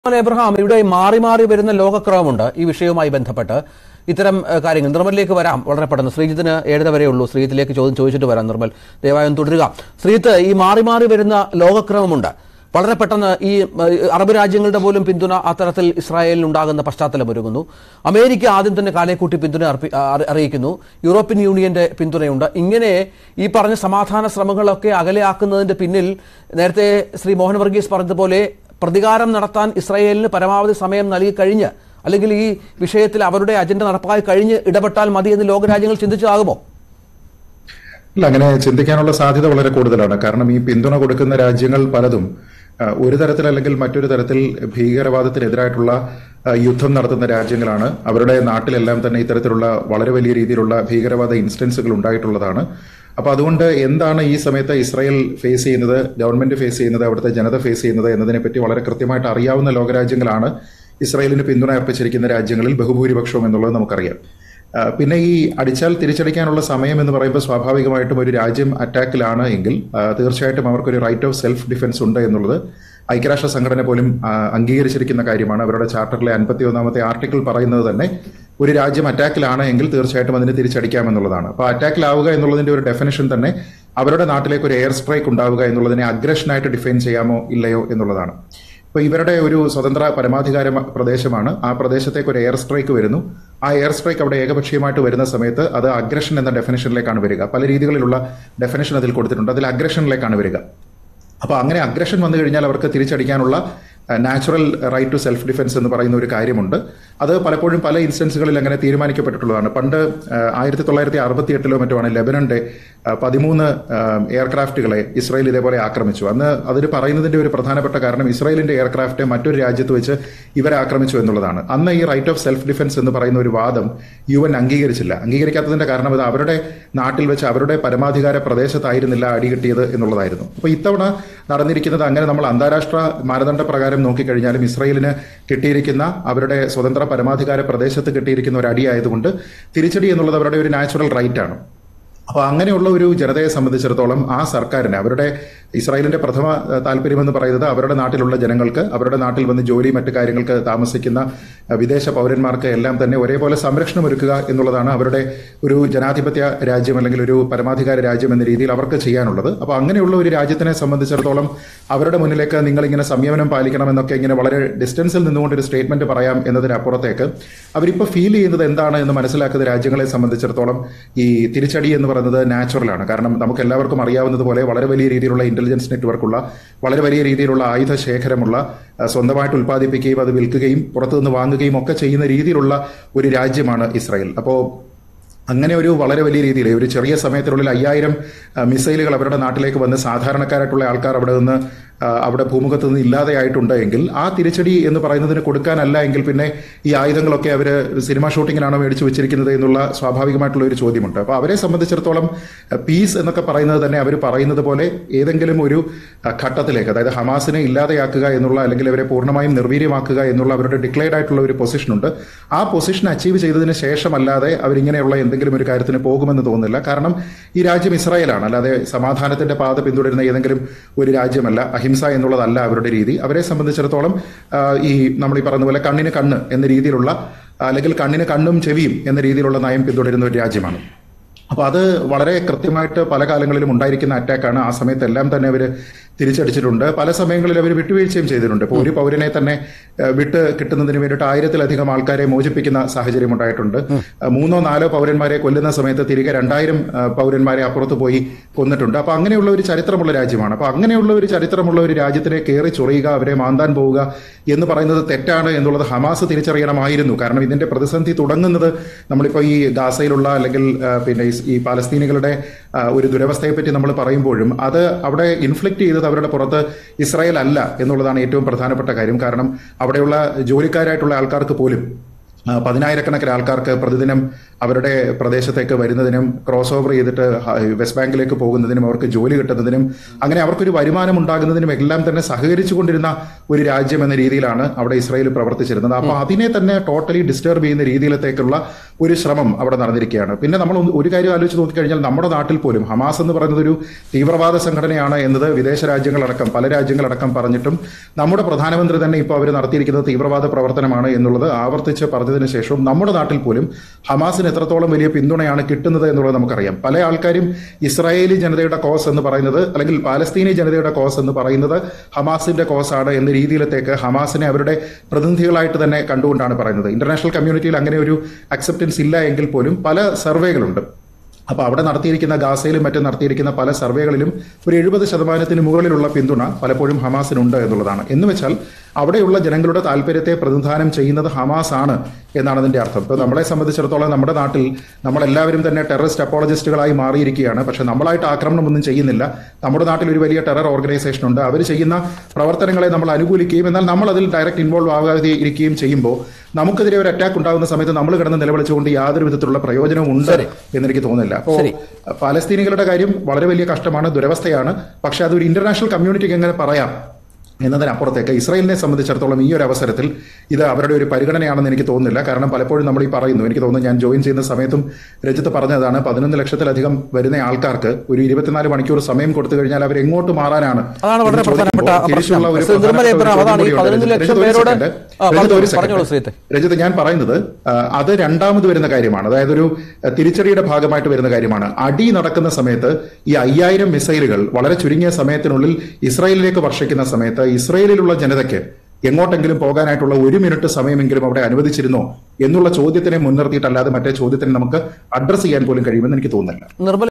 Mohan Abraham ഇവിടെ മാറി മാറി വരുന്ന ലോകക്രമമുണ്ട് ഈ വിഷയവുമായി ബന്ധപ്പെട്ട് ഇത്തരം ഏഹ്, കാര്യങ്ങൾ നിർമ്മലിലേക്ക് വരാം വളരെ പെട്ടെന്ന് ശ്രീജിത്തിന് ഏഴര വരെ ഉള്ളൂ ശ്രീജിത്തിലേക്ക് ചോദ്യം ചോദിച്ചിട്ട് വരാം നിർമ്മൽ ദയവായും തുടരുക ശ്രീജിത്ത് ഈ മാറി മാറി വരുന്ന ലോകക്രമമുണ്ട് വളരെ പെട്ടെന്ന് ഈ ഏഹ്, അറബ് രാജ്യങ്ങളുടെ പോലും പിന്തുണ അത്തരത്തിൽ ഇസ്രായേലിന് ഉണ്ടാകുന്ന പശ്ചാത്തലം ഒരുങ്ങുന്നു അമേരിക്ക ആദ്യം തന്നെ കാലേക്കൂട്ടി പിന്തുണ അർപ്പി- അറി- അറിയിക്കുന്നു യൂറോപ്യൻ യൂണിയന്റെ പിന്തുണയുണ്ട് ഇങ്ങനെ ഈ പറഞ്ഞ സമാധാന ശ്രമങ്ങളൊക്കെ അകലെയാക്കുന്നതിന്റെ പിന്നിൽ നേരത്തെ ശ്രീ മോഹൻ വർഗീസ് പറഞ്ഞതുപോലെ പ്രതികാരം നടത്താൻ ഇസ്രായേലിന് പരമാവധി സമയം നൽകി കഴിഞ്ഞ് അല്ലെങ്കിൽ ഈ വിഷയത്തിൽ അവരുടെ അജണ്ട നടപ്പായി കഴിഞ്ഞ് ഇടപെട്ടാൽ മതി എന്ന് ലോകരാജ്യങ്ങൾ ചിന്തിച്ചതാകുമോ ഇല്ല അങ്ങനെ ചിന്തിക്കാനുള്ള സാധ്യത വളരെ കൂടുതലാണ് കാരണം ഈ പിന്തുണ കൊടുക്കുന്ന രാജ്യങ്ങൾ പലതും ആ, ഒരു തരത്തിൽ അല്ലെങ്കിൽ മറ്റൊരു തരത്തിൽ ഭീകരവാദത്തിനെതിരായിട്ടുള്ള ആ, യുദ്ധം നടത്തുന്ന രാജ്യങ്ങളാണ് അവരുടെ നാട്ടിലെല്ലാം തന്നെ ഇത്തരത്തിലുള്ള വളരെ വലിയ രീതിയിലുള്ള ഭീകരവാദ ഇൻസിഡൻസുകൾ ഉണ്ടായിട്ടുള്ളതാണ് അപ്പൊ അതുകൊണ്ട് എന്താണ് ഈ സമയത്ത് ഇസ്രായേൽ ഫേസ് ചെയ്യുന്നത് ഗവൺമെന്റ് ഫേസ് ചെയ്യുന്നത് അവിടുത്തെ ജനത ഫേസ് ചെയ്യുന്നത് എന്നതിനെ പറ്റി വളരെ കൃത്യമായിട്ട് അറിയാവുന്ന ലോകരാജ്യങ്ങളാണ് ഇസ്രായേലിന് പിന്തുണ അർപ്പിച്ചിരിക്കുന്ന രാജ്യങ്ങളിൽ ബഹുഭൂരിപക്ഷവും എന്നുള്ളത് നമുക്കറിയാം ആ, പിന്നെ ഈ അടിച്ചാൽ തിരിച്ചടിക്കാനുള്ള സമയം എന്ന് പറയുമ്പോൾ സ്വാഭാവികമായിട്ടും ഒരു രാജ്യം അറ്റാക്കിലാണ് എങ്കിൽ ആ, തീർച്ചയായിട്ടും അവർക്കൊരു റൈറ്റ് ഓഫ് സെൽഫ് ഡിഫൻസ് ഉണ്ട് എന്നുള്ളത് ഐക്യരാഷ്ട്ര സംഘടന പോലും ആ, അംഗീകരിച്ചിരിക്കുന്ന കാര്യമാണ് അവരുടെ ചാർട്ടറിലെ അൻപത്തി ഒന്നാമത്തെ ആർട്ടിക്കിൾ പറയുന്നത് തന്നെ ഒരു രാജ്യം അറ്റാക്കിലാണ് എങ്കിൽ തീർച്ചയായിട്ടും അതിന് തിരിച്ചടിക്കാമെന്നുള്ളതാണ് അപ്പോൾ അറ്റാക്കിലാവുക എന്നുള്ളതിന്റെ ഒരു ഡെഫിനേഷൻ തന്നെ അവരുടെ നാട്ടിലേക്ക് ഒരു എയർ സ്ട്രൈക്ക് ഉണ്ടാവുക എന്നുള്ളതിനെ അഗ്രഷനായിട്ട് ഡിഫൈൻ ചെയ്യാമോ ഇല്ലയോ എന്നുള്ളതാണ് ഇപ്പൊ ഇവരുടെ ഒരു സ്വതന്ത്ര പരമാധികാര മ- പ്രദേശമാണ് ആ പ്രദേശത്തേക്ക് ഒരു എയർ സ്ട്രൈക്ക് വരുന്നു ആ എയർ സ്ട്രൈക്ക് അവിടെ ഏകപക്ഷീയമായിട്ട് വരുന്ന സമയത്ത് അത് അഗ്രഷൻ എന്ന ഡെഫിനേഷനിലേക്കാണ് വരിക പല രീതികളിലുള്ള ഡെഫിനേഷൻ അതിൽ കൊടുത്തിട്ടുണ്ട് അതിൽ അഗ്രഷനിലേക്കാണ് വരിക അപ്പോൾ അങ്ങനെ അഗ്രഷൻ വന്നു കഴിഞ്ഞാൽ അവർക്ക് തിരിച്ചടിക്കാനുള്ള natural right to self defence എന്ന് പറയുന്ന ഒരു കാര്യമുണ്ട് അത് പലപ്പോഴും പല ഇൻസ്റ്റൻസുകളിൽ അങ്ങനെ തീരുമാനിക്കപ്പെട്ടിട്ടുള്ളതാണ് പണ്ട് ആയിരത്തി തൊള്ളായിരത്തി അറുപത്തി എട്ടിലോ മറ്റുമാണ് ലെബനന്റെ ആ, പതിമൂന്ന് എയർക്രാഫ്റ്റുകളെ ഇസ്രായേൽ ഇതേപോലെ ആക്രമിച്ചു അന്ന് അതിന് പറയുന്നതിന്റെ ഒരു പ്രധാനപ്പെട്ട കാരണം ഇസ്രായേലിന്റെ എയർക്രാഫ്റ്റ് മറ്റൊരു രാജ്യത്ത് വെച്ച് ഇവരെ ആക്രമിച്ചു എന്നുള്ളതാണ് അന്ന് ഈ റൈറ്റ് ഓഫ് സെൽഫ് ഡിഫൻസ് എന്ന് പറയുന്ന ഒരു വാദം യു എൻ അംഗീകരിച്ചില്ല അംഗീകരിക്കാത്തതിന്റെ കാരണം അത് അവരുടെ നാട്ടിൽ വെച്ച് അവരുടെ പരമാധികാര പ്രദേശത്തായിരുന്നില്ല അടി കിട്ടിയത് എന്നുള്ളതായിരുന്നു അപ്പൊ ഇത്തവണ നടന്നിരിക്കുന്നത് അങ്ങനെ നമ്മൾ അന്താരാഷ്ട്ര മാനദണ്ഡ പ്രകാരം നോക്കിക്കഴിഞ്ഞാലും ഇസ്രായേലിന് കിട്ടിയിരിക്കുന്ന അവരുടെ സ്വതന്ത്ര പരമാധികാര പ്രദേശത്ത് കിട്ടിയിരിക്കുന്ന ഒരു അടിയായതുകൊണ്ട് തിരിച്ചടി എന്നുള്ളത് അവരുടെ ഒരു നാച്ചുറൽ റൈറ്റ് ആണ് അപ്പോൾ അങ്ങനെയുള്ള ഒരു ജനതയെ സംബന്ധിച്ചിടത്തോളം ആ സർക്കാരിന് അവരുടെ ഇസ്രായേലിന്റെ പ്രഥമ ഏഹ്, താല്പര്യമെന്ന് പറയുന്നത് അവരുടെ നാട്ടിലുള്ള ജനങ്ങൾക്ക് അവരുടെ നാട്ടിൽ വന്ന് ജോലി മറ്റു കാര്യങ്ങൾക്ക് താമസിക്കുന്ന ഏഹ്, വിദേശ പൗരന്മാർക്ക് എല്ലാം തന്നെ ഒരേപോലെ സംരക്ഷണം ഒരുക്കുക എന്നുള്ളതാണ് അവരുടെ ഒരു ജനാധിപത്യ രാജ്യം അല്ലെങ്കിൽ ഒരു പരമാധികാര രാജ്യം എന്ന രീതിയിൽ അവർക്ക് ചെയ്യാനുള്ളത് അപ്പോൾ അങ്ങനെയുള്ള ഒരു രാജ്യത്തിനെ സംബന്ധിച്ചിടത്തോളം അവരുടെ മുന്നിലേക്ക് നിങ്ങൾ ഇങ്ങനെ സംയമനം പാലിക്കണമെന്നൊക്കെ ഇങ്ങനെ വളരെ ഡിസ്റ്റൻസിൽ നിന്നുകൊണ്ട് ഒരു സ്റ്റേറ്റ്മെന്റ് പറയാം എന്നതിനപ്പുറത്തേക്ക് അവരിപ്പോൾ ഫീൽ ചെയ്യുന്നത് എന്താണ് എന്ന് മനസ്സിലാക്കുന്ന രാജ്യങ്ങളെ സംബന്ധിച്ചിടത്തോളം ഈ തിരിച്ചടി എന്ന് പറയുന്നത് നാച്ചുറലാണ് കാരണം നമുക്ക് എല്ലാവർക്കും അറിയാവുന്നതുപോലെ വളരെ വലിയ രീതിയിലുള്ള ഇന്റലിജൻസ് നെറ്റ്വർക്കുള്ള വളരെ വലിയ രീതിയിലുള്ള ആയുധ ശേഖരമുള്ള ആ, സ്വന്തമായിട്ട് ഉൽപ്പാദിപ്പിക്കുകയും അത് വിൽക്കുകയും പുറത്തുനിന്ന് വാങ്ങുകയും ഒക്കെ ചെയ്യുന്ന രീതിയിലുള്ള ഒരു രാജ്യമാണ് ഇസ്രായേൽ അപ്പോൾ അങ്ങനെ ഒരു വളരെ വലിയ രീതിയിൽ ഒരു ചെറിയ സമയത്തിനുള്ളിൽ അയ്യായിരം ആ, മിസൈലുകൾ അവരുടെ നാട്ടിലേക്ക് വന്ന് സാധാരണക്കാരായിട്ടുള്ള ആൾക്കാർ അവിടെ നിന്ന് ആ, അവിടെ ഭൂമുഖത്ത് നിന്ന് ഇല്ലാതെയായിട്ടുണ്ട് എങ്കിൽ ആ തിരിച്ചടി എന്ന് പറയുന്നതിന് കൊടുക്കാനല്ല എങ്കിൽ പിന്നെ ഈ ആയുധങ്ങളൊക്കെ അവർ സിനിമ ഷൂട്ടിങ്ങിനാണോ മേടിച്ചു വെച്ചിരിക്കുന്നത് എന്നുള്ള സ്വാഭാവികമായിട്ടുള്ള ഒരു ചോദ്യമുണ്ട് അപ്പോൾ അവരെ സംബന്ധിച്ചിടത്തോളം പീസ് എന്നൊക്കെ പറയുന്നത് തന്നെ അവർ പറയുന്നത് പോലെ ഏതെങ്കിലും ഒരു ആ, ഘട്ടത്തിലേക്ക് അതായത് ഹമാസിനെ ഇല്ലാതെയാക്കുക എന്നുള്ള അല്ലെങ്കിൽ അവരെ പൂർണ്ണമായും നിർവീര്യമാക്കുക എന്നുള്ള അവരുടെ ഡിക്ലെയർഡ് ആയിട്ടുള്ള ഒരു പൊസിഷനുണ്ട് ആ പൊസിഷൻ അച്ചീവ് ചെയ്തതിന് ശേഷമല്ലാതെ അവരിങ്ങനെയുള്ള എന്തെങ്കിലും ഒരു കാര്യത്തിന് പോകുമെന്ന് തോന്നുന്നില്ല കാരണം ഈ രാജ്യം ഇസ്രായേലാണ് അല്ലാതെ സമാധാനത്തിന്റെ പാത പിന്തുടരുന്ന ഏതെങ്കിലും ഒരു രാജ്യമല്ല അഹിംസ എന്നുള്ളതല്ല അവരുടെ രീതി അവരെ സംബന്ധിച്ചിടത്തോളം ആ, ഈ നമ്മൾ ഈ പറഞ്ഞ പോലെ കണ്ണിന് കണ്ണ് എന്ന രീതിയിലുള്ള അല്ലെങ്കിൽ കണ്ണിന് കണ്ണും ചെവിയും എന്ന രീതിയിലുള്ള നയം പിന്തുടരുന്ന ഒരു രാജ്യമാണ് അപ്പൊ അത് വളരെ കൃത്യമായിട്ട് പല കാലങ്ങളിലും ഉണ്ടായിരിക്കുന്ന അറ്റാക്കാണ് ആ സമയത്തെല്ലാം തന്നെ അവർ തിരിച്ചടിച്ചിട്ടുണ്ട് പല സമയങ്ങളിൽ അവർ വിട്ടുവീഴ്ചയും ചെയ്തിട്ടുണ്ട് ഇപ്പോൾ ഒരു പൗരനെ തന്നെ ഏഹ്, വിട്ട് കിട്ടുന്നതിന് വേണ്ടിയിട്ട് ആയിരത്തിലധികം ആൾക്കാരെ മോചിപ്പിക്കുന്ന സാഹചര്യം ഉണ്ടായിട്ടുണ്ട് ഏഹ്, മൂന്നോ നാലോ പൗരന്മാരെ കൊല്ലുന്ന സമയത്ത് തിരികെ രണ്ടായിരം ഏഹ്, പൗരന്മാരെ അപ്പുറത്ത് പോയി കൊന്നിട്ടുണ്ട് അപ്പൊ അങ്ങനെയുള്ള ഒരു ചരിത്രമുള്ള രാജ്യമാണ് അപ്പൊ അങ്ങനെയുള്ള ഒരു ചരിത്രമുള്ള ഒരു രാജ്യത്തിനെ കയറി ചൊറിയുക അവരെ മാന്താൻ പോവുക എന്ന് പറയുന്നത് തെറ്റാണ് എന്നുള്ളത് ഹമാസ് തിരിച്ചറിയണമായിരുന്നു കാരണം ഇതിന്റെ പ്രതിസന്ധി തുടങ്ങുന്നത് നമ്മളിപ്പോൾ ഈ ഗാസയിലുള്ള അല്ലെങ്കിൽ ആ, പിന്നെ ഈ- ഈ പാലസ്തീനികളുടെ ആ, ഒരു ദുരവസ്ഥയെ പറ്റി നമ്മൾ പറയുമ്പോഴും അത് അവിടെ ഇൻഫ്ലിക്ട് ചെയ്തത് അവരുടെ പുറത്ത് ഇസ്രായേൽ അല്ല എന്നുള്ളതാണ് ഏറ്റവും പ്രധാനപ്പെട്ട കാര്യം കാരണം അവിടെയുള്ള ജോലിക്കാരായിട്ടുള്ള ആൾക്കാർക്ക് പോലും ആ, പതിനായിരക്കണക്കിന് ആൾക്കാർക്ക് പ്രതിദിനം അവരുടെ പ്രദേശത്തേക്ക് വരുന്നതിനും ക്രോസ് ഓവർ ചെയ്തിട്ട് ഹ- വെസ്റ്റ് ബാങ്കിലേക്ക് പോകുന്നതിനും അവർക്ക് ജോലി കിട്ടുന്നതിനും അങ്ങനെ അവർക്കൊരു വരുമാനം ഉണ്ടാകുന്നതിനും എല്ലാം തന്നെ സഹകരിച്ചുകൊണ്ടിരുന്ന ഒരു രാജ്യം എന്ന രീതിയിലാണ് അവിടെ ഇസ്രായേൽ പ്രവർത്തിച്ചിരുന്നത് അപ്പോൾ അതിനെ തന്നെ ടോട്ടലി ഡിസ്റ്റർബ് ചെയ്യുന്ന രീതിയിലത്തേക്കുള്ള ഒരു ശ്രമം അവിടെ നടന്നിരിക്കുകയാണ് പിന്നെ നമ്മൾ ഒന്ന് ഒരു കാര്യം ആലോചിച്ച് നോക്കിക്കഴിഞ്ഞാൽ നമ്മുടെ നാട്ടിൽ പോലും ഹമാസ് എന്ന് പറയുന്നത് ഒരു തീവ്രവാദ സംഘടനയാണ് എന്നത് വിദേശ രാജ്യങ്ങളടക്കം പല രാജ്യങ്ങളടക്കം പറഞ്ഞിട്ടും നമ്മുടെ പ്രധാനമന്ത്രി തന്നെ ഇപ്പോൾ അവർ നടത്തിയിരിക്കുന്നത് തീവ്രവാദ പ്രവർത്തനമാണ് എന്നുള്ളത് ആവർത്തിച്ച് പറഞ്ഞതിന് ശേഷവും നമ്മുടെ നാട്ടിൽ പോലും ഹമാസിന് എത്രത്തോളം വലിയ പിന്തുണയാണ് കിട്ടുന്നത് എന്നുള്ളത് നമുക്കറിയാം പല ആൾക്കാരും ഇസ്രായേലി ജനതയുടെ കോസ് എന്ന് പറയുന്നത് അല്ലെങ്കിൽ പാലസ്തീനി ജനതയുടെ കോസ് എന്ന് പറയുന്നത് ഹമാസിന്റെ കോസാണ് എന്ന രീതിയിലത്തേക്ക് ഹമാസിനെ അവരുടെ പ്രതിനിധികളായിട്ട് തന്നെ കണ്ടുകൊണ്ടാണ് പറയുന്നത് ഇന്റർനാഷണൽ കമ്മ്യൂണിറ്റിയിൽ അങ്ങനെ ഒരു അക്സെപ്റ്റൻസ് ഇല്ല എങ്കിൽ പോലും പല സർവേകളുണ്ട് അപ്പോൾ അവിടെ നടത്തിയിരിക്കുന്ന ഗാസയിലും മറ്റും നടത്തിയിരിക്കുന്ന പല സർവേകളിലും ഒരു എഴുപത് ശതമാനത്തിന് മുകളിലുള്ള പിന്തുണ പലപ്പോഴും ഹമാസിനുണ്ട് എന്നുള്ളതാണ് എന്ന് വെച്ചാൽ അവിടെയുള്ള ജനങ്ങളുടെ താല്പര്യത്തെ പ്രതിനിധാനം ചെയ്യുന്നത് ഹമാസ് ആണ് എന്നാണ് അതിന്റെ അർത്ഥം ഇപ്പോൾ നമ്മളെ സംബന്ധിച്ചിടത്തോളം നമ്മുടെ നാട്ടിൽ നമ്മളെല്ലാവരും തന്നെ ടെററിസ്റ്റ് അപ്പോളജിസ്റ്റുകളായി മാറിയിരിക്കുകയാണ് പക്ഷെ നമ്മളായിട്ട് ആക്രമണമൊന്നും ചെയ്യുന്നില്ല നമ്മുടെ നാട്ടിൽ ഒരു വലിയ ടെറർ ഓർഗനൈസേഷൻ ഉണ്ട് അവർ ചെയ്യുന്ന പ്രവർത്തനങ്ങളെ നമ്മൾ അനുകൂലിക്കുകയും എന്നാൽ നമ്മൾ അതിൽ ഡയറക്റ്റ് ഇൻവോൾവ് ആകാതെ ഇരിക്കുകയും ചെയ്യുമ്പോൾ നമുക്കെതിരെ ഒരു അറ്റാക്ക് ഉണ്ടാകുന്ന സമയത്ത് നമ്മൾ കിടന്ന് നിലവിളിച്ചുകൊണ്ട് യാതൊരു വിധത്തിലുള്ള പ്രയോജനവും ഉണ്ട് എന്നെനിക്ക് തോന്നുന്നില്ല അപ്പോൾ ശരി. പാലസ്തീനികളുടെ കാര്യം വളരെ വലിയ കഷ്ടമാണ് ദുരവസ്ഥയാണ് പക്ഷെ അതൊരു ഇന്റർനാഷണൽ കമ്മ്യൂണിറ്റിക്ക് എങ്ങനെ പറയാം എന്നതിനപ്പുറത്തേക്ക് ഇസ്രായേലിനെ സംബന്ധിച്ചിടത്തോളം ഈ ഒരു അവസരത്തിൽ ഇത് അവരുടെ ഒരു പരിഗണനയാണെന്ന് എനിക്ക് തോന്നുന്നില്ല കാരണം പലപ്പോഴും നമ്മൾ ഈ പറയുന്നു എനിക്ക് തോന്നുന്നു ഞാൻ ജോയിൻ ചെയ്യുന്ന സമയത്തും രഞ്ജിത്ത് പറഞ്ഞതാണ് പതിനൊന്ന് ലക്ഷത്തിലധികം വരുന്ന ആൾക്കാർക്ക് ഒരു ഇരുപത്തിനാല് മണിക്കൂർ സമയം കൊടുത്തു കഴിഞ്ഞാൽ അവർ എങ്ങോട്ട് മാറാനാണ് അതാണ് വളരെ എന്ന് പ്രധാനപ്പെട്ട ചോദിക്കുമ്പോൾ തിരിച്ചുള്ള ഒരു പ്രശ്നം. നിർമ്മല പ്രധാനപ്പെട്ട ഒരു ഇബ്രാഹിം, അതാണ് ഈ ചോദ്യം കൂടിയുണ്ട്. 15 ലക്ഷം രഞ്ജിത്ത് ഒരു പേരോട് second. ആ, രഞ്ജിത്ത് ഒരു പറഞ്ഞോളൂ, പറഞ്ഞോളൂ, second. ശ്രീത്തെ. രഞ്ജിത്ത് ഞാൻ പറയുന്നത് ആ, അത് രണ്ടാമത് വരുന്ന കാര്യമാണ് അതായത് ഒരു ആ, തിരിച്ചടിയുടെ ഭാഗമായിട്ട് വരുന്ന കാര്യമാണ് അടി നടക്കുന്ന സമയത്ത് ഈ അയ്യായിരം മിസൈലുകൾ വളരെ ചുരുങ്ങിയ സമയത്തിനുള്ളിൽ ഇസ്രായേലിലേക്ക് വർഷിക്കുന്ന സമയത്ത് ഇസ്രായേലിലുള്ള ജനതയ്ക്ക് എങ്ങോട്ടെങ്കിലും പോകാനായിട്ടുള്ള ഒരു മിനിറ്റ് സമയമെങ്കിലും അവിടെ അനുവദിച്ചിരുന്നോ എന്നുള്ള ചോദ്യത്തിനെ മുൻനിർത്തിയിട്ടല്ലാതെ മറ്റേ ചോദ്യത്തിനെ നമുക്ക് അഡ്രസ് ചെയ്യാൻ പോലും കഴിയുമെന്ന് എനിക്ക് തോന്നുന്നില്ല നിർമ്മല